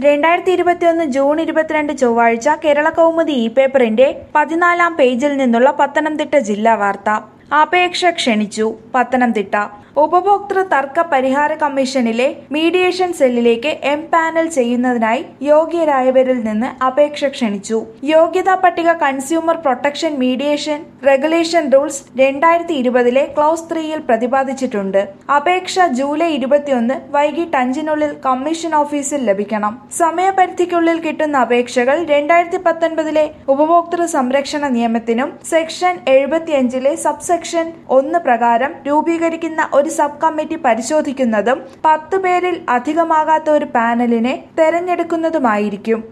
രണ്ടായിരത്തി ഇരുപത്തിയൊന്ന് ജൂൺ ഇരുപത്തിരണ്ട് ചൊവ്വാഴ്ച കേരള കൗമുദി ഇ പേപ്പറിന്റെ പതിനാലാം പേജിൽ നിന്നുള്ള പത്തനംതിട്ട ജില്ലാ വാർത്ത അപേക്ഷ ക്ഷണിച്ചു പത്തനംതിട്ട ഉപഭോക്തൃ തർക്ക പരിഹാര കമ്മീഷനിലെ മീഡിയേഷൻ സെല്ലിലേക്ക് എം പാനൽ ചെയ്യുന്നതിനായി യോഗ്യരായവരിൽ നിന്ന് അപേക്ഷ ക്ഷണിച്ചു യോഗ്യതാ പട്ടിക consumer protection mediation regulation rules രണ്ടായിരത്തി ഇരുപതിലെ ക്ലോസ് ത്രീയിൽ പ്രതിപാദിച്ചിട്ടുണ്ട് അപേക്ഷ ജൂലൈ ഇരുപത്തിയൊന്ന് വൈകിട്ട് അഞ്ചിനുള്ളിൽ കമ്മീഷൻ ഓഫീസിൽ ലഭിക്കണം സമയപരിധിക്കുള്ളിൽ കിട്ടുന്ന അപേക്ഷകൾ രണ്ടായിരത്തി പത്തൊൻപതിലെ ഉപഭോക്തൃ സംരക്ഷണ നിയമത്തിനും സെക്ഷൻ എഴുപത്തിയഞ്ചിലെ സബ്സെക്ഷൻ ഒന്ന് പ്രകാരം രൂപീകരിക്കുന്ന ഒരു സബ് കമ്മിറ്റി പരിശോധിക്കുന്നതും പത്ത് പേരിൽ അധികമാകാത്ത ഒരു പാനലിനെ തെരഞ്ഞെടുക്കുന്നതുമായിരിക്കും